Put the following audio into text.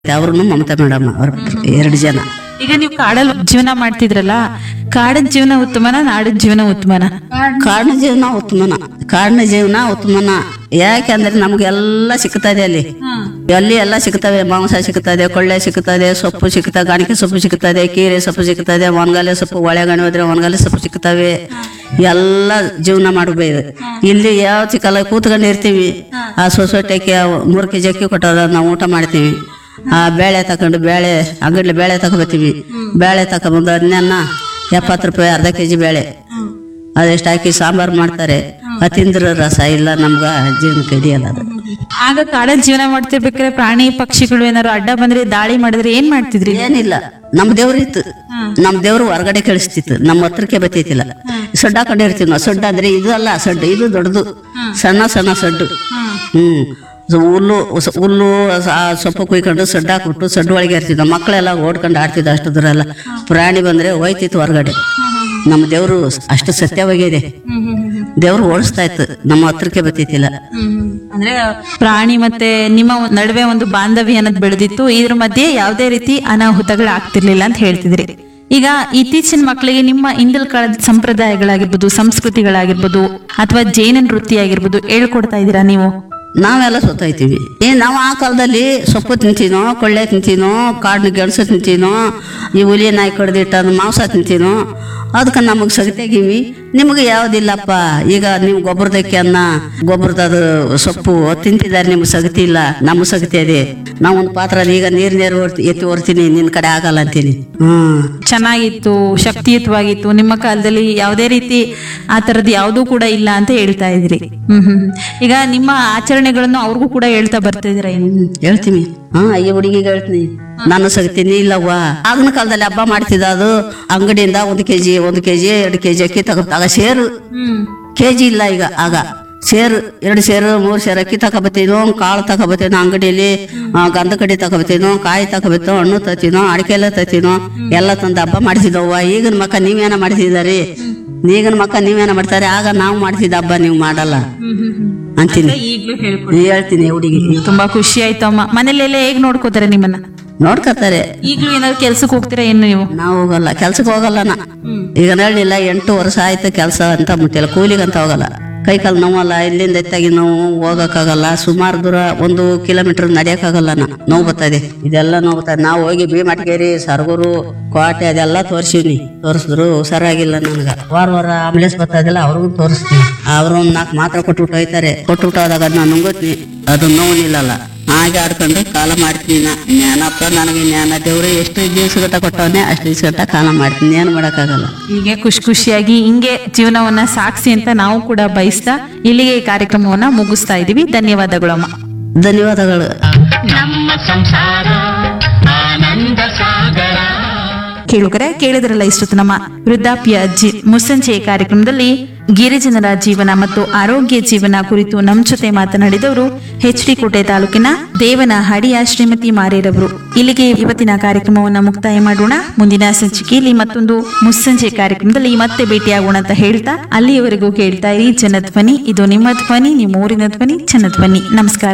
ಅವ್ರು ಮಮತಾ ಮೇಡಮ್ ಅವ್ರ ಎರಡು ಜನ ಈಗ ನೀವು ಕಾಡಲ್ಲಿ ಜೀವನ ಮಾಡ್ತಿದ್ರಲ್ಲ ಕಾಡಿನ ಜೀವನ ಉತ್ತಮನ ನಾಡಿನ ಜೀವನ ಉತ್ತಮನ ಕಾಡಿನ ಜೀವನ ಉತ್ತಮನ ಕಾಡಿನ ಜೀವನ ಉತ್ತಮನ ಯಾಕೆಂದ್ರೆ ನಮ್ಗೆಲ್ಲ ಸಿಗ್ತದೆ ಅಲ್ಲಿ ಅಲ್ಲಿ ಎಲ್ಲ ಸಿಗ್ತವೆ ಮಾಂಸ ಸಿಗ್ತದೆ ಕೊಳ್ಳೆ ಸಿಗ್ತದೆ ಸೊಪ್ಪು ಸಿಗ್ತದೆ ಗಾಣಿಕೆ ಸೊಪ್ಪು ಸಿಗ್ತದೆ ಕೀರೆ ಸೊಪ್ಪು ಸಿಗ್ತದೆ ಒಣಗಾಲೆ ಸೊಪ್ಪು ಒಳೆಗಣಿ ಹೋದ್ರೆ ಒಣಗಾಲೆ ಸೊಪ್ಪು ಸಿಗ್ತವೆ ಎಲ್ಲ ಜೀವನ ಮಾಡಬೇಕು ಇಲ್ಲಿ ಯಾವ ಸಿಕ್ಕಲ್ಲ ಕೂತ್ಕೊಂಡು ಇರ್ತೀವಿ ಆ ಸೊಸೈಟಿಗೆ ಮೂರು ಕೆ ಜಿ ಅಕ್ಕಿ ಕೊಟ್ಟದ ನಾವು ಊಟ ಮಾಡ್ತೀವಿ ಆ ಬೇಳೆ ತಕೊಂಡು ಬೇಳೆ ಅಂಗಡ್ಲಿ ಬೇಳೆ ತಗೊಬತ್ತೀವಿ ಬೇಳೆ ತಗೊಂಬಂದು ಅದನ್ನ ಎಪ್ಪತ್ತು ರೂಪಾಯಿ ಅರ್ಧ ಕೆ ಜಿ ಬೇಳೆ ಅದೆಷ್ಟು ಹಾಕಿ ಸಾಂಬಾರು ಮಾಡ್ತಾರೆ ಅದು ತಿಂದ್ರ ರಸ ಇಲ್ಲ ನಮ್ಗ ಜೀವನಕ್ಕೆ ಹಿಡಿಯಲ್ಲ ಅದು ಆಗ ಕಾಡಲ್ಲಿ ಜೀವನ ಮಾಡ್ತಿರ್ಬೇಕಾದ್ರೆ ಪ್ರಾಣಿ ಪಕ್ಷಿಗಳು ಏನಾದ್ರು ಅಡ್ಡ ಬಂದ್ರೆ ದಾಳಿ ಮಾಡಿದ್ರೆ ಏನ್ ಮಾಡ್ತಿದ್ರಿ ಏನಿಲ್ಲ ನಮ್ ದೇವ್ರು ಇತ್ತು ನಮ್ ದೇವ್ರು ಹೊರಗಡೆ ಕಳಿಸ್ತಿತ್ತು ನಮ್ಮ ಹತ್ರಕ್ಕೆ ಬತ್ತಿತ್ತಿಲ್ಲ ಸೊಡ್ಡ ಹಾಕೊಂಡಿರ್ತೀವಿ ನಾವು ಸೊಡ್ಡ ಅಂದ್ರೆ ಇದು ಅಲ್ಲ ಸೊಡ್ಡು ಇದು ದೊಡ್ಡದು ಸಣ್ಣ ಸಣ್ಣ ಸೊಡ್ಡು ಹ್ಮ್ ಸೊ ಹುಲ್ಲು ಸ- ಹುಲ್ಲು ಸ- ಆ ಸೊಪ್ಪು ಕುಯ್ಕೊಂಡು ಸೊಡ್ಡು ಹಾಕ್ಬಿಟ್ಟು ಸೊಡ್ಡು ಒಳಗೆ ಇರ್ತಿದ್ವಿ ನಮ್ಮ ಮಕ್ಕಳೆಲ್ಲ ಓಡ್ಕೊಂಡು ಆಡ್ತಿದ್ದ ಅಷ್ಟು ದೂರ ಎಲ್ಲ ಪ್ರಾಣಿ ಬಂದ್ರೆ ಹೋಯ್ತಿತ್ತು ಹೊರಗಡೆ ನಮ್ಮ ದೇವ್ರು ಅಷ್ಟು ಸತ್ಯವಾಗಿದೆ ದೇವ್ರು ಓಡಿಸ್ತಾ ಇತ್ತು ನಮ್ಮ ಹತ್ರಕ್ಕೆ ಬತ್ತಿತ್ತಿಲ್ಲ ಅಂದ್ರೆ ಪ್ರಾಣಿ ಮತ್ತೆ ನಿಮ್ಮ ನಡುವೆ ಒಂದು ಬಾಂಧವ್ಯ ಅನ್ನೋದು ಬೆಳೆದಿತ್ತು ಇದ್ರ ಮಧ್ಯೆ ಯಾವುದೇ ರೀತಿ ಅನಾಹುತಗಳು ಆಗ್ತಿರ್ಲಿಲ್ಲ ಅಂತ ಹೇಳ್ತಿದ್ರಿ ಈಗ ಇತ್ತೀಚಿನ ಮಕ್ಕಳಿಗೆ ನಿಮ್ಮ ಹಿಂದಲ್ ಕಾಲದ ಸಂಪ್ರದಾಯಗಳಾಗಿರ್ಬೋದು ಸಂಸ್ಕೃತಿಗಳಾಗಿರ್ಬೋದು ಅಥವಾ ಜೈನ ನೃತ್ಯ ಆಗಿರ್ಬೋದು ಹೇಳ್ಕೊಡ್ತಾ ಇದ್ದೀರಾ ನೀವು ನಾವೆಲ್ಲ ಸೊತ್ತೈತೀವಿ ಏ ನಾವು ಆ ಕಾಲದಲ್ಲಿ ಸೊಪ್ಪು ತಿಂತೀನೋ ಕೊಳ್ಳೆ ತಿಂತೀನೋ ಕಾಡಿನ ಗೆಣಸು ತಿಂತೀನೋ ಈ ಹುಲಿ ನಾಯಿ ಕಡ್ದಿಟ್ಟು ಮಾಂಸ ತಿಂತೀನೋ ಅದಕ್ಕೆ ನಮಗೆ ಸಗತಿಯಾಗಿವಿ ನಿಮಗೆ ಯಾವುದಿಲ್ಲಪ್ಪ ಈಗ ನೀವು ಗೊಬ್ಬರದಕ್ಕೆ ಅನ್ನ ಗೊಬ್ಬರದ ಸೊಪ್ಪು ತಿಂತಿದ್ದಾರೆ ನಿಮ್ಗೆ ಸಗತಿ ಇಲ್ಲ ನಮ್ಗೆ ಸಗತಿ ಅದೇ ನಾವು ಒಂದು ಪಾತ್ರ ಈಗ ನೀರು ನೀರು ಹೊರ್ತಿ ಎತ್ತಿ ಹೊರ್ತೀನಿ ನಿನ್ನ ಕಡೆ ಆಗಲ್ಲ ಅಂತೀನಿ ಹ್ಮ್ ಚೆನ್ನಾಗಿತ್ತು ಶಕ್ತಿಯುತವಾಗಿತ್ತು ನಿಮ್ಮ ಕಾಲದಲ್ಲಿ ಯಾವುದೇ ರೀತಿ ಆ ತರದ್ ಯಾವುದೂ ಕೂಡ ಇಲ್ಲ ಅಂತ ಹೇಳ್ತಾ ಇದ್ರಿ ಹ್ಮ್ ಹ್ಮ್ ಹ್ಮ್. ಈಗ ನಿಮ್ಮ ಆಚರಣೆಗಳನ್ನು ಅವ್ರಿಗೂ ಕೂಡ ಹೇಳ್ತಾ ಬರ್ತಿದ್ದೀರಾ ಏನು ಹ್ಮ್, ಹೇಳ್ತೀನಿ ಹಾ ಈ ಹುಡುಗಿಗೆ ಹೇಳ್ತೀನಿ ನಾನು ಸಗ್ತೀನಿ ಇಲ್ಲವ್ವ ಆಗಿನ ಕಾಲದಲ್ಲಿ ಹಬ್ಬ ಮಾಡ್ತಿದ್ದ ಅದು ಅಂಗಡಿಯಿಂದ ಒಂದು ಕೆಜಿ ಒಂದು ಕೆಜಿ ಎರಡು ಕೆಜಿ ಅಕ್ಕಿ ತಗೋ ಆಗ ಸೇರು ಹ್ಮ್ ಕೆಜಿ ಇಲ್ಲ ಈಗ ಆಗ ಸೇರು ಎರಡು ಸೇರು ಮೂರು ಸೇರು ಅಕ್ಕಿ ತಗೋಬತ್ತೀನೋ ಕಾಳು ತಗೋಬತ್ತೀನೋ ಅಂಗಡಿಯಲ್ಲಿ ಆ, ಗಂಧ ಕಡ್ಡಿ ತಗೋಬತ್ತೀನೋ ಕಾಯಿ ತಗೋಬತ್ತೋ ಹಣ್ಣು ತತ್ತೀನೋ ಅಡಿಕೆ ಎಲ್ಲ ತತ್ತೀನೋ ಎಲ್ಲ ತಂದು ಹಬ್ಬ ಮಾಡ್ತಿದ್ದವ್ವ ಈಗಿನ ಮಕ್ಕ ನೀವೇನ ಮಾಡ್ತಿದಾರಿ ಈಗಿನ ಮಕ್ಕ ನೀವೇನ ಮಾಡ್ತಾರೆ ಆಗ ನಾವು ಮಾಡ್ತಿದ್ದ ಹಬ್ಬ ನೀವು ಮಾಡಲ್ಲ ಅಂತೀನಿ ಈಗ್ಲೂ ಹೇಳ್ಕೊಡಿ ಹೇಳ್ತೀನಿ ಹುಡುಗಿ ತುಂಬಾ ಖುಷಿ ಆಯ್ತು ಅಮ್ಮ ಮನೇಲೆಲ್ಲ ಹೇಗ್ ನೋಡ್ಕೋತಾರೆ ನಿಮ್ಮನ್ನ ನೋಡ್ಕತ್ತಾರೆ ಈಗ್ಲೂ ಏನಾದ್ರು ಕೆಲ್ಸಕ್ಕೆ ಹೋಗ್ತೀರಾ ಏನು ನೀವು ನಾವು ಹೋಗಲ್ಲ ಕೆಲ್ಸಕ್ಕೆ ಹೋಗಲ್ಲ ನಾ ಈಗ ಹೇಳಿಲ್ಲ ಎಂಟು ವರ್ಷ ಆಯ್ತು ಕೆಲಸ ಅಂತ ಮುಟ್ಟಿಲ್ಲ ಕೂಲಿಗಂತ ಹೋಗಲ್ಲ ಕೈ ಕಾಲು ನೋವಲ್ಲ ಇಲ್ಲಿಂದ ಎತ್ತಾಗಿ ನಾವು ಹೋಗಕ್ಕಾಗಲ್ಲ ಸುಮಾರು ದೂರ ಒಂದು ಕಿಲೋಮೀಟರ್ ನಡೆಯಕ್ಕಾಗಲ್ಲ ನಾ ನೋವು ಬರ್ತದೆ ಇದೆಲ್ಲ ನೋವು ಬರ್ತದೆ ನಾವು ಹೋಗಿ ಭೀಮಟ್ಗೇರಿ ಸರಗೂರು ಕೋಟೆ ಅದೆಲ್ಲ ತೋರಿಸಿವ್ನಿ ತೋರಿಸಿದ್ರು ಹುಷಾರಾಗಿಲ್ಲ ನನಗ ವಾರ ವಾರ ಆಂಬುಲೆನ್ಸ್ ಬರ್ತದಿಲ್ಲ ಅವ್ರಿಗೂ ತೋರಿಸ್ತೀನಿ ಅವ್ರು ಒಂದ್ ನಾಲ್ಕು ಮಾತ್ರ ಕೊಟ್ಬಿಟ್ಟು ಹೋಯ್ತಾರೆ ಕೊಟ್ಬಿಟ್ಟು ಹೋದಾಗ ಅದನ್ನ ನುಂಗುತ್ತೀನಿ ಅದು ನೋವು ನಿಲ್ಲಲ್ಲ ಹಾಗೆ ಆಡ್ಕೊಂಡು ಕಾಲ ಮಾಡ್ತೀನಿ ನಾ ಜ್ಞಾನಪ್ಪ ನನಗೆ ಜ್ಞಾನ ದೇವ್ರು ಎಷ್ಟು ದಿವಸಗಟ್ಟ ಕೊಟ್ಟವನೇ ಅಷ್ಟು ದಿವಸಗಟ್ಟ ಕಾಲ ಮಾಡ್ತೀನಿ ಏನು ಮಾಡೋಕ್ಕಾಗಲ್ಲ ಹೀಗೆ ಖುಷಿ ಖುಷಿಯಾಗಿ ಹಿಂಗೆ ಜೀವನವನ್ನ ಸಾಕ್ಸಿ ಅಂತ ನಾವು ಕೂಡ ಬಯಸ್ತಾ ಇಲ್ಲಿಗೆ ಈ ಕಾರ್ಯಕ್ರಮವನ್ನ ಮುಗಿಸ್ತಾ ಇದೀವಿ ಧನ್ಯವಾದಗಳು ಅಮ್ಮ ಧನ್ಯವಾದಗಳು ನಮ್ಮ ಸಂಸಾರ ಆನಂದ ಸಾಗರ ಕೇಳುಗರೆ ಕೇಳಿದ್ರಲ್ಲ ಇಷ್ಟೊತ್ತು ನಮ್ಮ ವೃದ್ಧಾಪ್ಯ ಜಿ ಮುಸ್ಸಂಜೆ ಕಾರ್ಯಕ್ರಮದಲ್ಲಿ ಗಿರಿಜನರ ಜೀವನ ಮತ್ತು ಆರೋಗ್ಯ ಜೀವನ ಕುರಿತು ನಮ್ಮ ಜೊತೆ ಮಾತನಾಡಿದವರು ಎಚ್ ಡಿ ಕೋಟೆ ತಾಲೂಕಿನ ದೇವನಹಳ್ಳಿಯ ಶ್ರೀಮತಿ ಮಾರೇರವರು ಇಲ್ಲಿಗೆ ಇವತ್ತಿನ ಕಾರ್ಯಕ್ರಮವನ್ನ ಮುಕ್ತಾಯ ಮಾಡೋಣ ಮುಂದಿನ ಸಂಚಿಕೆಯಲ್ಲಿ ಮತ್ತೊಂದು ಮುಸ್ಸಂಜೆ ಕಾರ್ಯಕ್ರಮದಲ್ಲಿ ಮತ್ತೆ ಭೇಟಿಯಾಗೋಣ ಅಂತ ಹೇಳ್ತಾ ಅಲ್ಲಿಯವರೆಗೂ ಕೇಳ್ತಾ ಇರಿ ಜನಧ್ವನಿ ಇದು ನಿಮ್ಮ ಧ್ವನಿ ನಿಮ್ಮ ಊರಿನ ಧ್ವನಿ ಜನಧ್ವನಿ ನಮಸ್ಕಾರ